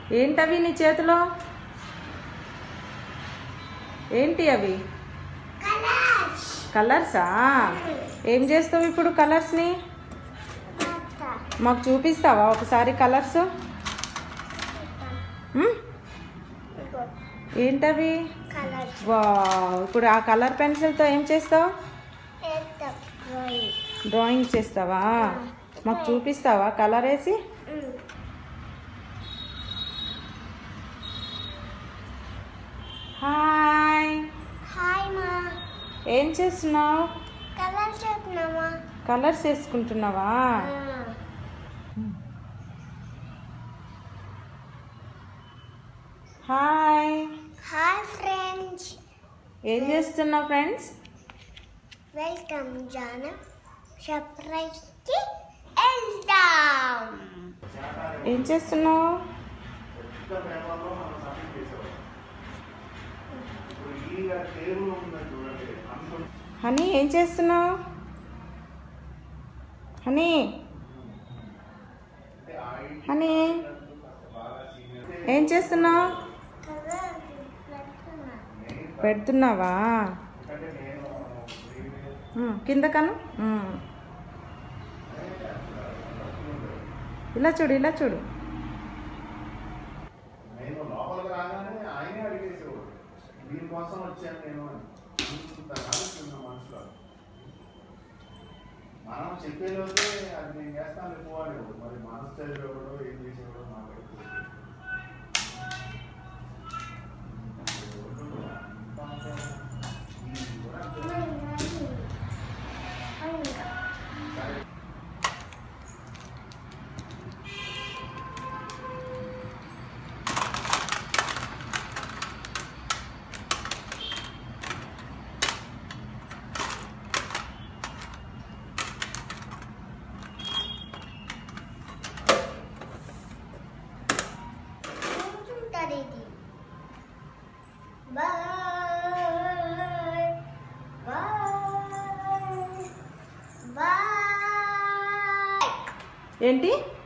ఏంటవి నీ చేతిలో ఏంటి అవి కలర్సా ఏం చేస్తావు ఇప్పుడు కలర్స్ని మాకు చూపిస్తావా ఒకసారి కలర్స్ ఉమ్? ఏంటవి కలర్స్ వా ఇప్పుడు ఆ కలర్ పెన్సిల్తో ఏం చేస్తావు డ్రాయింగ్ చేస్తావా మాకు చూపిస్తావా కలర్ వేసి హాయ్ హాయ్ మా ఏం చేస్తున్నావు కలర్ చెప్తున్నామా కలర్స్ వేసుకుంటున్నావా హాయ్ హాయ్ ఫ్రెండ్స్ ఏం చేస్తున్నావు ఫ్రెండ్స్ వెల్కమ్ జాన సర్ప్రైజ్కి వెళ్దాం ఏం చేస్తున్నావు హనీ ఏం చేస్తున్నావు హనీ హనీ ఏం చేస్తున్నావు కలర్ పెడుతున్నా పెడుతున్నావా ఉమ్, కింద కను ఉమ్. ఇలా చూడు ఇలా చూడు నేను లోపలికి రాగానే ఆయనే అడిగేసేవాడు దీనికోసం వచ్చాను నేను అని ఇంత కాలుస్తున్న మనసులో మనం చెప్పేలోపే అది నేను చేస్తాను పోవాలేవు మరి మనసు చదివేవాడు ఏం చేసేవాడు నాకు కూర్చుంటారు ఇది బాయ్ బాయ్ బాయ్ ఏంటి